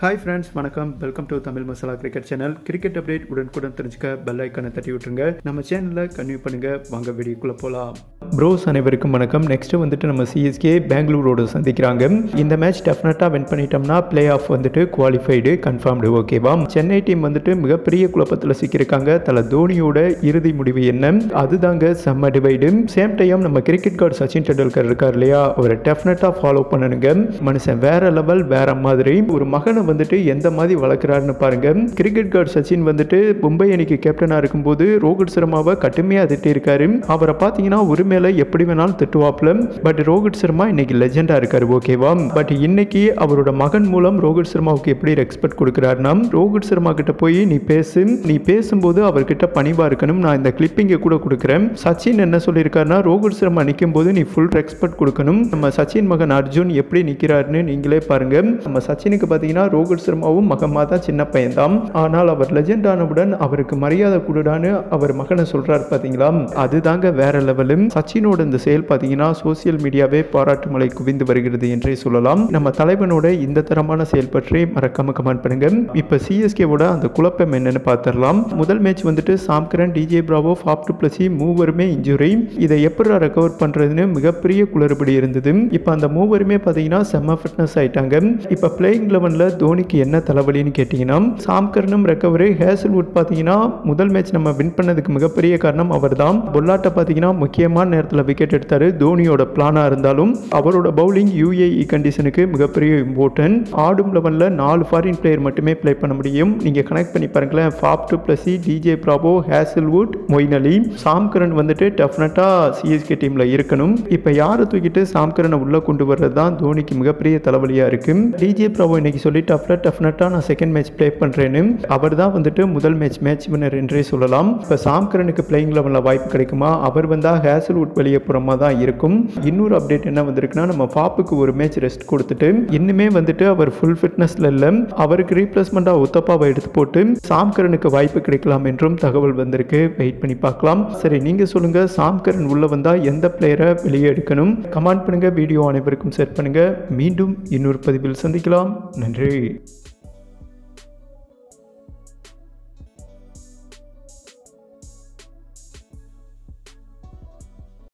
hi friends வணக்கம் welcome to Tamil masala cricket channel cricket update உடனுக்குடன் தெரிஞ்சுக்க பெல் ஐக்கானை தட்டி விட்டுருங்க நம்ம சேனலில் கன்வியூ பண்ணுங்க வாங்க வீடியோக்குள்ளே போகலாம் ப்ரோஸ் அனைவருக்கும் வணக்கம் நெக்ஸ்ட் வந்துட்டு நம்ம சிஎஸ்கே பெங்களூரோடு சந்திக்கிறாங்க இந்த மேட்ச் டெஃபினட்டாக வின் பண்ணிட்டோம்னா பிளே ஆஃப் வந்துட்டு குவாலிஃபைடு கன்ஃபார்ம்டு ஓகேவா சென்னை டீம் வந்துட்டு மிகப்பெரிய குழப்பத்தில் சிக்கியிருக்காங்க தல தோனியோட இறுதி முடிவு என்ன அதுதாங்க செம்ம டிவைடு சேம் டைம் நம்ம கிரிக்கெட் கார்டு சச்சின் டெண்டுல்கர் இருக்கார் இல்லையா அவரை டெஃபினட்டாக ஃபாலோ பண்ணணுங்க மனுஷன் வேற லெவல் வேற மாதிரி ஒரு மகனை வந்துட்டு எந்த மாதிரி வளர்க்குறாருன்னு பாருங்க கிரிக்கெட் கார்டு சச்சின் வந்துட்டு மும்பை அணிக்கு கேப்டனாக இருக்கும்போது ரோஹித் சர்மாவை கடுமையாக திட்டிருக்காரு அவரை பார்த்தீங்கன்னா ஒரு மேலே எப்படி வேணாலும் திட்டுவாப்ல பட் ரோஹித் சர்மா இன்னைக்கு லெஜெண்டாக இருக்காரு ஓகேவா பட் இன்னைக்கு அவரோட மகன் மூலம் ரோஹித் சர்மாவுக்கு எப்படி ரெஸ்பெக்ட் கொடுக்குறாருன்னா ரோஹித் சர்மா கிட்ட போய் நீ பேசு நீ பேசும்போது அவர்கிட்ட பணிவா இருக்கணும் நான் இந்த கிளிப்பிங்கை கூட கொடுக்குறேன் சச்சின் என்ன சொல்லியிருக்காருன்னா ரோஹித் சர்மா நிற்கும் போது நீ ஃபுல் ரெஸ்பெக்ட் கொடுக்கணும் நம்ம சச்சின் மகன் அர்ஜுன் எப்படி நிற்கிறாருன்னு நீங்களே பாருங்க நம்ம சச்சினுக்கு பார்த்தீங்கன்னா ரோஹித் சர்மாவும் மகமா தான் சின்ன பையன்தான் ஆனால் அவர் லெஜெண்ட் ஆனவுடன் அவருக்கு மரியாதை கொடுடான்னு அவர் மகனை சொல்றாரு பார்த்தீங்களா அதுதாங்க வேற லெவலும் சச்சினோட இந்த செயல் பார்த்தீங்கன்னா சோசியல் மீடியாவே பாராட்டு மலை குவிந்து வருகிறது என்றே சொல்லலாம் நம்ம தலைவனோட இந்த தரமான செயல் பற்றி மறக்காம கமெண்ட் பண்ணுங்க இப்போ சிஎஸ்கேவோட அந்த குழப்பம் என்னன்னு பார்த்துடலாம் முதல் மேட்ச் வந்துட்டு Sam Curran DJ Bravo Faf du Plessis மூவருமே இன்ஜுரி இதை எப்படி ரெக்கவர் பண்றதுன்னு மிகப்பெரிய குளறுபடி இருந்தது இப்போ அந்த மூவருமே பார்த்தீங்கன்னா செம்ம ஃபிட்னஸ் ஆயிட்டாங்க இப்போ பிளேயிங் லெவனில் தோனிக்கு என்ன தலைவலின்னு கேட்டிங்கன்னா சாம்கரனும் ரெக்கவரி ஹேசல்வுட் பார்த்தீங்கன்னா முதல் மேட்ச் நம்ம வின் பண்ணதுக்கு மிகப்பெரிய காரணம் அவர் தான் பொல்லாட்டை பார்த்தீங்கன்னா முக்கியமான நேரத்தில் விக்கெட் எடுத்தார் தோனியோட பிளானாக இருந்தாலும் அவரோட பவுலிங் யூஏஇ கண்டிஷனுக்கு மிகப்பெரிய இம்பார்ட்டன்ட் ஆடும் லெவனில் நாலு ஃபாரின் பிளேயர் மட்டுமே ப்ளே பண்ண முடியும் நீங்கள் கனெக்ட் பண்ணி பாருங்களேன் Faf du Plessis DJ Bravo Hazlewood Moeen Ali Sam Curran வந்துட்டு டெஃபினட்டாக சிஎஸ்கே டீமில் இருக்கணும் இப்போ யாரை தூக்கிட்டு சாம்கரனை உள்ளே கொண்டு வர்றது தான் தோனிக்கு மிகப்பெரிய தலைவலியாக இருக்கு டிஜே பிராவோ இன்னைக்கு சொல்லிட்டாப்ல டெஃபினட்டாக நான் செகண்ட் மேட்ச் ப்ளே பண்ணுறேன்னு அவர் தான் வந்துட்டு முதல் மேட்ச் மேட்ச் வின்னர் என்றே சொல்லலாம் இப்போ சாம்கரனுக்கு பிளேயிங் லெவலில் வாய்ப்பு கிடைக்குமா அவர் வந்தால் ஹேசல்வுட் வெளியே புறமாக தான் இருக்கும் இன்னொரு அப்டேட் என்ன வந்திருக்குன்னா நம்ம ஃபாப்புக்கு ஒரு மேட்ச் ரெஸ்ட் கொடுத்துட்டு இன்னுமே வந்துட்டு அவர் ஃபுல் ஃபிட்னஸில் இல்லை அவருக்கு ரீப்ளேஸ்மெண்ட்டாக உத்தப்பாவை எடுத்து போட்டு சாம்கரனுக்கு வாய்ப்பு கிடைக்கலாம் என்றும் தகவல் வந்திருக்கு வெயிட் பண்ணி பார்க்கலாம் சரி நீங்கள் சொல்லுங்கள் சாம்கரன் உள்ளே வந்தால் எந்த பிளேயரை வெளியே எடுக்கணும் கமெண்ட் பண்ணுங்கள் வீடியோ அனைவருக்கும் ஷேர் பண்ணுங்கள் மீண்டும் இன்னொரு பதிவில் சந்திக்கலாம் நன்றி